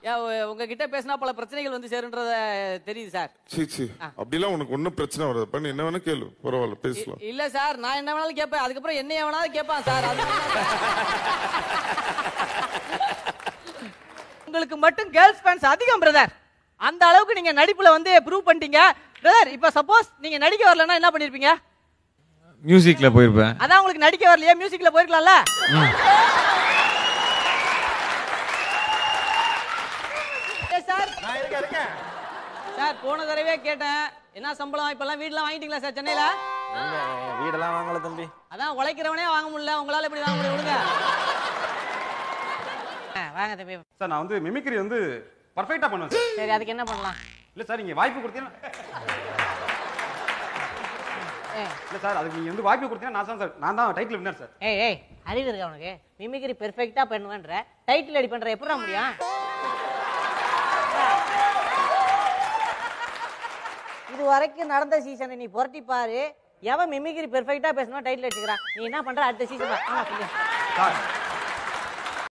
ஏன், உ- உங்ககிட்ட பேசினா பல பிரச்சனைகள் வந்து சேருன்றத தெரியுது சார் சீ சீ அப்படிலாம் உனக்கு ஒன்றும் பிரச்சனை வராது பண்ணி என்ன வேணா கேளு பரவாயில்ல பேசலாம் இல்ல சார் நான் என்ன வேணாலும் கேட்பேன் அதுக்கப்புறம் என்ன வேணாலும் கேட்பான் சார் அது உங்களுக்கு மட்டும் கேர்ள்ஸ் ஃபேன்ஸ் அதிகம் பிரதர் அந்த அளவுக்கு நீங்க நடிப்புல வந்து ப்ரூவ் பண்ணிட்டீங்க பிரதர் இப்ப சப்போஸ் நீங்க நடிக்க வரலன்னா என்ன பண்ணிருப்பீங்க மியூசிக்ல போயிருப்பேன் அதான் உங்களுக்கு நடிக்க வரலையே மியூசிக்ல போயிருக்கலாம்ல ஏ சார் சார் போன தடவையே கேட்டேன் என்ன சம்பளம் இப்பெல்லாம் வீடுலாம் வாங்கிட்டீங்களா சார் சென்னையில வீடெல்லாம் வாங்கல தம்பி அதான் உழைக்கிறவனே வாங்க முடியல உங்களால எப்படி வாங்க முடியும் விடுங்க ஆ, வாங்க தம்பி சார் நான் வந்து மிமிக்ரி வந்து பர்ஃபெக்டா பண்ணுவேன் சார் சரி அதுக்கு என்ன பண்ணலாம் இல்ல சார் நீங்க வாய்ப்பு கொடுத்தீங்கன்னா ஏய், இல்ல சார் அதுக்கு நீங்க வந்து வாய்ப்பு கொடுத்தீங்கன்னா நான் தான் சார் நான் தான் டைட்டில் வின்னர் சார் ஏய் ஏய் அறிவு இருக்கா உனக்கு மிமிக்ரி பெர்ஃபெக்ட்டா பண்ணுவேன்ற டைட்டில் அடி பண்ற எப்படிடா முடியும் இது வரைக்கும் நடந்த சீசனை நீ புரட்டி பாரு எவன் மிமிக்ரி பெர்ஃபெக்ட்டா பேசணும் டைட்டில் அடிச்சுக்கிறான் நீ என்ன பண்ற அடுத்த சீசன் ஆமா சொல்லு சார்